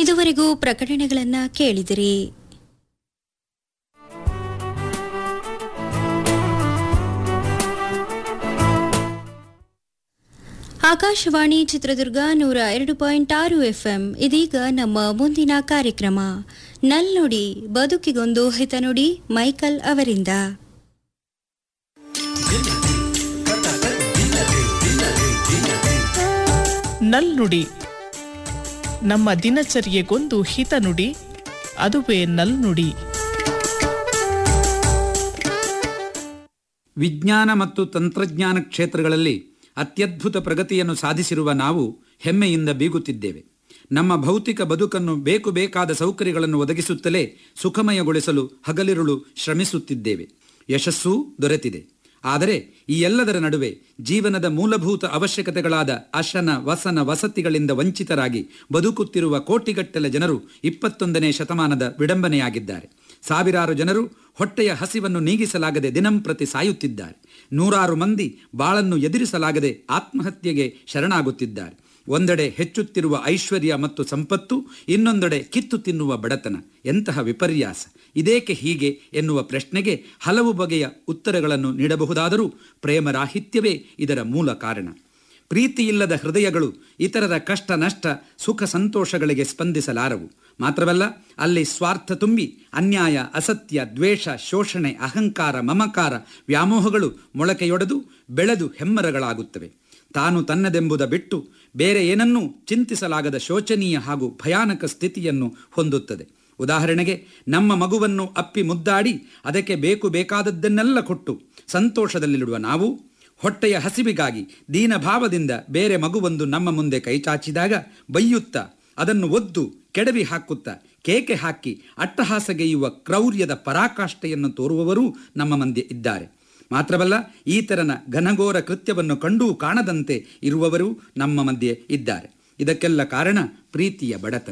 ಇದುವರೆಗೂ ಪ್ರಕಟಣೆಗಳನ್ನ ಕೇಳಿದಿರಿ ಆಕಾಶವಾಣಿ ಚಿತ್ರದುರ್ಗ ನೂರ ಎರಡು ಪಾಯಿಂಟ್ ಆರು ಎಫ್ಎಂ ಇದೀಗ ನಮ್ಮ ಮುಂದಿನ ಕಾರ್ಯಕ್ರಮ ನಲ್ನುಡಿ ಬದುಕಿಗೊಂದು ಹಿತನುಡಿ ಮೈಕಲ್ ಅವರಿಂದ ನಲ್ನುಡಿ ನಮ್ಮ ದಿನಚರ್ಯೆಗೊಂದು ಹಿತನುಡಿ ಅದುವೇ ನಲ್ನುಡಿ ವಿಜ್ಞಾನ ಮತ್ತು ತಂತ್ರಜ್ಞಾನ ಕ್ಷೇತ್ರಗಳಲ್ಲಿ ಅತ್ಯದ್ಭುತ ಪ್ರಗತಿಯನ್ನು ಸಾಧಿಸಿರುವ ನಾವು ಹೆಮ್ಮೆಯಿಂದ ಬೀಗುತ್ತಿದ್ದೇವೆ ನಮ್ಮ ಭೌತಿಕ ಬದುಕನ್ನು ಬೇಕು ಬೇಕಾದ ಸೌಕರ್ಯಗಳನ್ನು ಒದಗಿಸುತ್ತಲೇ ಸುಖಮಯಗೊಳಿಸಲು ಹಗಲಿರುಳು ಶ್ರಮಿಸುತ್ತಿದ್ದೇವೆ ಯಶಸ್ಸೂ ದೊರೆತಿದೆ ಆದರೆ ಈ ಎಲ್ಲದರ ನಡುವೆ ಜೀವನದ ಮೂಲಭೂತ ಅವಶ್ಯಕತೆಗಳಾದ ಅಶನ ವಸನ ವಸತಿಗಳಿಂದ ವಂಚಿತರಾಗಿ ಬದುಕುತ್ತಿರುವ ಕೋಟಿಗಟ್ಟಲೆ ಜನರು ಇಪ್ಪತ್ತೊಂದನೇ ಶತಮಾನದ ವಿಡಂಬನೆಯಾಗಿದ್ದಾರೆ ಸಾವಿರಾರು ಜನರು ಹೊಟ್ಟೆಯ ಹಸಿವನ್ನು ನೀಗಿಸಲಾಗದೆ ದಿನಂಪ್ರತಿ ಸಾಯುತ್ತಿದ್ದಾರೆ ನೂರಾರು ಮಂದಿ ಬಾಳನ್ನು ಎದುರಿಸಲಾಗದೆ ಆತ್ಮಹತ್ಯೆಗೆ ಶರಣಾಗುತ್ತಿದ್ದಾರೆ ಒಂದೆಡೆ ಹೆಚ್ಚುತ್ತಿರುವ ಐಶ್ವರ್ಯ ಮತ್ತು ಸಂಪತ್ತು ಇನ್ನೊಂದೆಡೆ ಕಿತ್ತು ತಿನ್ನುವ ಬಡತನ ಎಂತಹ ವಿಪರ್ಯಾಸ ಇದೇಕೆ ಹೀಗೆ ಎನ್ನುವ ಪ್ರಶ್ನೆಗೆ ಹಲವು ಬಗೆಯ ಉತ್ತರಗಳನ್ನು ನೀಡಬಹುದಾದರೂ ಪ್ರೇಮರಾಹಿತ್ಯವೇ ಇದರ ಮೂಲ ಕಾರಣ ಪ್ರೀತಿಯಿಲ್ಲದ ಹೃದಯಗಳು ಇತರರ ಕಷ್ಟ ನಷ್ಟ ಸುಖ ಸಂತೋಷಗಳಿಗೆ ಸ್ಪಂದಿಸಲಾರವು ಮಾತ್ರವಲ್ಲ ಅಲ್ಲಿ ಸ್ವಾರ್ಥ ತುಂಬಿ ಅನ್ಯಾಯ ಅಸತ್ಯ ದ್ವೇಷ ಶೋಷಣೆ ಅಹಂಕಾರ ಮಮಕಾರ ವ್ಯಾಮೋಹಗಳು ಮೊಳಕೆಯೊಡೆದು ಬೆಳೆದು ಹೆಮ್ಮರಗಳಾಗುತ್ತವೆ ತಾನು ತನ್ನದೆಂಬುದ ಬಿಟ್ಟು ಬೇರೆ ಏನನ್ನೂ ಚಿಂತಿಸಲಾಗದ ಶೋಚನೀಯ ಹಾಗೂ ಭಯಾನಕ ಸ್ಥಿತಿಯನ್ನು ಹೊಂದುತ್ತದೆ ಉದಾಹರಣೆಗೆ ನಮ್ಮ ಮಗುವನ್ನು ಅಪ್ಪಿ ಮುದ್ದಾಡಿ ಅದಕ್ಕೆ ಬೇಕು ಬೇಕಾದದ್ದನ್ನೆಲ್ಲ ಕೊಟ್ಟು ಸಂತೋಷದಲ್ಲಿಡುವ ನಾವು ಹೊಟ್ಟೆಯ ಹಸಿವಿಗಾಗಿ ದೀನಭಾವದಿಂದ ಬೇರೆ ಮಗುವೊಂದು ನಮ್ಮ ಮುಂದೆ ಕೈಚಾಚಿದಾಗ ಬೈಯುತ್ತಾ ಅದನ್ನು ಒದ್ದು ಕೆಡವಿ ಹಾಕುತ್ತಾ ಕೇಕೆ ಹಾಕಿ ಅಟ್ಟಹಾಸಗೆಯುವ ಕ್ರೌರ್ಯದ ಪರಾಕಾಷ್ಠೆಯನ್ನು ತೋರುವವರೂ ನಮ್ಮ ಮಂದಿ ಇದ್ದಾರೆ ಮಾತ್ರವಲ್ಲ ಈತರನ ಘನಘೋರ ಕೃತ್ಯವನ್ನು ಕಂಡೂ ಕಾಣದಂತೆ ಇರುವವರು ನಮ್ಮ ಮಧ್ಯೆ ಇದ್ದಾರೆ ಇದಕ್ಕೆಲ್ಲ ಕಾರಣ ಪ್ರೀತಿಯ ಬಡತನ